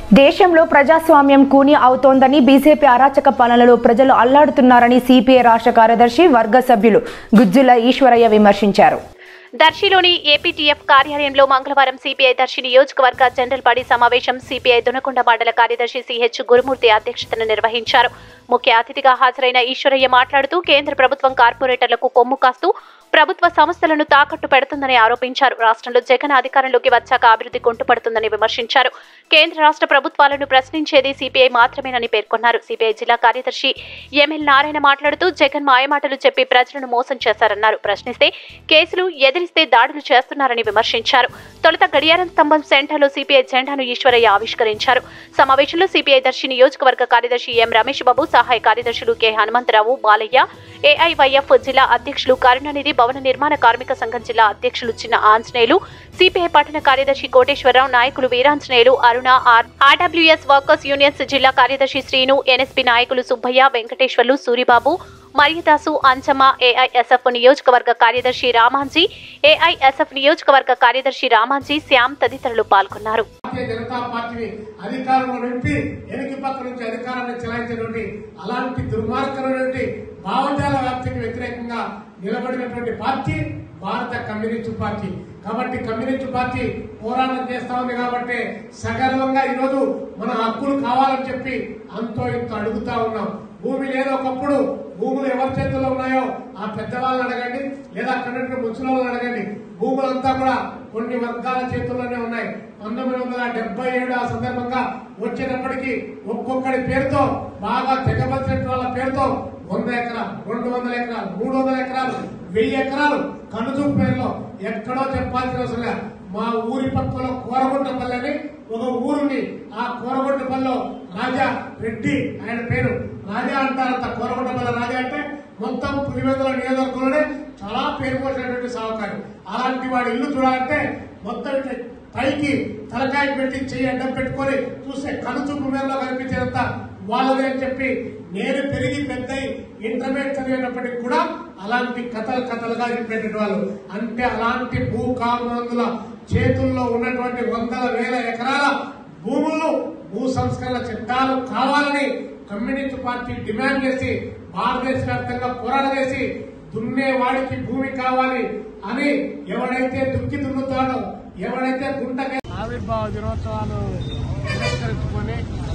దేశంలో ప్రజాస్వామ్యం కూని అవుతోందని బీజేపీ అరాచక పాలనలో ప్రజలు అల్లాడుతున్నారని సిపిఐ రాష్ట్ర కార్యదర్శి వర్గ సభ్యులు గుజ్జుల ఈశ్వరయ్య విమర్శించారు దర్శిలోని ఏపీటీఎఫ్ కార్యాలయంలో మంగళవారం సిపిఐ దర్శి నియోజకవర్గ జనరల్ బాడీ సమావేశం సిపిఐ దునకొండ మండల కార్యదర్శి సిహెచ్ గురుమూర్తి అధ్యక్షతన నిర్వహించారు ముఖ్య అతిథిగా హాజరైన ఈశ్వరయ్య మాట్లాడుతూ కేంద్ర ప్రభుత్వం కార్పొరేటర్లకు కొమ్ము కాస్తూ ప్రభుత్వ సంస్థలను తాకట్టు పెడుతుందని ఆరోపించారు రాష్ట్రంలో జగన్ అధికారంలోకి వచ్చాక అభివృద్ధి కుంటుపడుతుందని విమర్శించారు కేంద్ర రాష్ట్ర ప్రభుత్వాలను ప్రశ్నించేది సిపిఐ మాత్రమేనని పేర్కొన్నారు సిపిఐ జిల్లా కార్యదర్శి ఎంఎల్ నారాయణ మాట్లాడుతూ జగన్ మాయమాటలు చెప్పి ప్రజలను మోసం చేశారన్నారు ప్రశ్నిస్తే కేసులు ఎదిరిస్తే దాడులు చేస్తున్నారని విమర్శించారు తొలుత గడియారం స్తంభం సెంటర్లో సిపిఐ జెండాను ఈశ్వరయ్య ఆవిష్కరించారు సమావేశంలో సిపిఐ దర్శి నియోజకవర్గ కార్యదర్శి ఎం రమేష్ బాబు సహాయ కార్యదర్శులు కె హనుమంతరావు బాలయ్య ఏఐవైఎఫ్ జిల్లా అధ్యక్షులు కరుణానిధి భవన నిర్మాణ కార్మిక సంఘం జిల్లా అధ్యక్షులు చిన్న ఆంజనేయులు సిపిఐ పట్టణ కార్యదర్శి కోటేశ్వరరావు నాయకులు Veeranjaneyulu Aruna R RWS workers unions జిల్లా కార్యదర్శి శ్రీను ఎన్ఎస్పీ నాయకులు సుబ్బయ్య వెంకటేశ్వర్లు సూరిబాబు మరియదాసు అంచమ్మ ఏఐఎస్ఎఫ్ నియోజకవర్గ కార్యదర్శి రామాంజీ ఏఐఎస్ఎఫ్ నియోజకవర్గ కార్యదర్శి రామాంజీ శ్యామ్ తదితరులు పాల్గొన్నారు భారతీయ జనతా పార్టీని అధికారంలో నింపి వెనక్కి పక్క నుంచి అధికారాన్ని చెలాయించినటువంటి అలాంటి దుర్మార్గమైనటువంటి భావజాల వ్యాప్తికి వ్యతిరేకంగా నిలబడినటువంటి పార్టీ భారత కమ్యూనిస్టు పార్టీ కాబట్టి కమ్యూనిస్టు పార్టీ పోరాటం చేస్తా ఉంది కాబట్టి సగర్వంగా ఈరోజు మన హక్కులు కావాలని చెప్పి అంతో ఇంత అడుగుతా ఉన్నాం భూమి లేదు ఒకప్పుడు భూములు ఎవరి చేతుల్లో ఉన్నాయో ఆ పెద్దవాళ్ళని అడగండి లేదా అక్కడ ముసలి అడగండి భూములంతా కూడా కొన్ని వర్గాల చేతుల్లోనే ఉన్నాయి పంతొమ్మిది వందల డెబ్బై ఏడు ఆ సందర్భంగా వచ్చేటప్పటికి ఒక్కొక్కడి పేరుతో బాగా తెగబడిన వాళ్ళ పేరుతో వంద ఎకరాలు రెండు వందల ఎకరాలు మూడు వందల ఎకరాలు వెయ్యి ఎకరాలు కనుచూపు పేరులో ఎక్కడో చెప్పాల్సిన అవసరం లేదు మా ఊరి పక్కలో కోరగొండపల్లి అని ఒక ఊరుంది ఆ కోరగొండపల్లిలో రాజా రెడ్డి ఆయన పేరు రాజా అంటారంట కోరగొండపల్లి రాజా అంటే మొత్తం పులివెందుల నియోజకవర్గంలోనే చాలా పేరు పోసినటువంటి సహకారి అలాంటి వాడి ఇల్లు చూడాలంటే మొత్తం ఇట్లా పైకి తలకాయ పెట్టి చెయ్యి అడ్డం పెట్టుకొని చూస్తే కనుచూపు మేరలో కనిపించేంత వాళ్ళదే అని చెప్పి నేను పెరిగి పెద్ద ఇంటర్మీడియట్ చదివేటప్పటికి కూడా అలాంటి కథలు కథలుగా చెప్పేటువంటి వాళ్ళు అంటే అలాంటి భూ కామందుల చేతుల్లో ఉన్నటువంటి వందల వేల ఎకరాల భూములను భూ సంస్కరణ చట్టాలు కావాలని కమ్యూనిస్ట్ పార్టీ డిమాండ్ చేసి భారతదేశ వ్యాప్తంగా పోరాటం చేసి దున్నేవాడికి భూమి కావాలి అని ఎవడైతే దుక్కి దున్నుతాడో ఎవడైతే గుంటకే ఆవిర్భావ దినోత్సవాలు పురస్కరించుకొని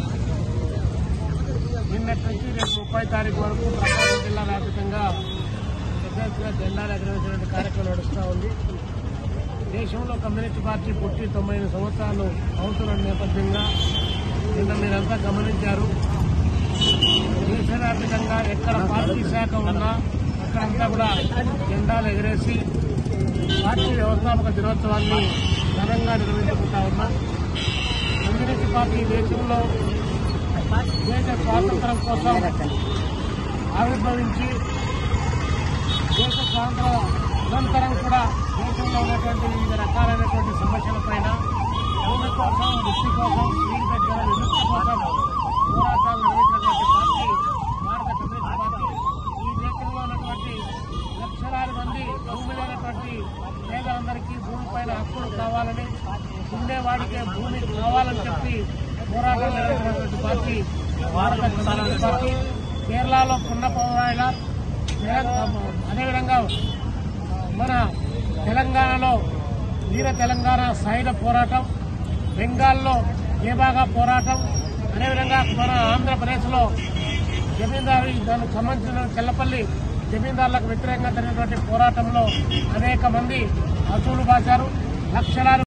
నిన్నటి నుంచి రేపు ముప్పై తారీఖు వరకు ప్రకాశం జిల్లా వ్యాప్తంగా పెద్ద జెండాలు ఎగరవేసినటువంటి కార్యక్రమం నడుస్తూ ఉంది దేశంలో కమ్యూనిస్ట్ పార్టీ పుట్టి తొంభై ఎనిమిది సంవత్సరాలు అవుతున్న నేపథ్యంగా నిన్న మీరంతా గమనించారు దేశవ్యాప్తంగా ఎక్కడ పార్టీ శాఖ ఉన్నా అక్కడంతా కూడా జెండాలు ఎగరేసి పార్టీ వ్యవస్థాపక దినోత్సవాన్ని ఘనంగా నిర్వహించుకుంటా ఉన్నాం కమ్యూనిస్ట్ పార్టీ దేశంలో దేశ స్వాతంత్రం కోసం ఆవిర్భవించి దేశ స్వాతంత్ర అనంతరం కూడా దేశంలో ఉన్నటువంటి వివిధ రకాలైనటువంటి సమస్యలపైన భూమి కోసం వృత్తి కోసం స్త్రీ దగ్గర విముక్తి కోసం పోరాటాలు నిర్వహించినటువంటి పార్టీ భారత కమ్యూనిస్ట్ పార్టీ ఈ దేశంలో ఉన్నటువంటి లక్షలాది మంది భూమి లేనటువంటి పేదలందరికీ భూమిపైన హక్కులు కావాలని ఉండేవాడికే భూమి కావాలని చెప్పి పోరాటం నిర్వహించినటువంటి పార్టీ భారత కమ్యూనిస్ట్ పార్టీ కేరళలో పున్నపరాయల అదేవిధంగా మన తెలంగాణలో వీర తెలంగాణ సాయుధ పోరాటం బెంగాల్లో ఏబాగా పోరాటం అదేవిధంగా మన ఆంధ్రప్రదేశ్లో జమీందారు దానికి సంబంధించిన చెల్లపల్లి జమీందారులకు వ్యతిరేకంగా జరిగినటువంటి పోరాటంలో అనేక మంది అసూలు బాశారు లక్షలాది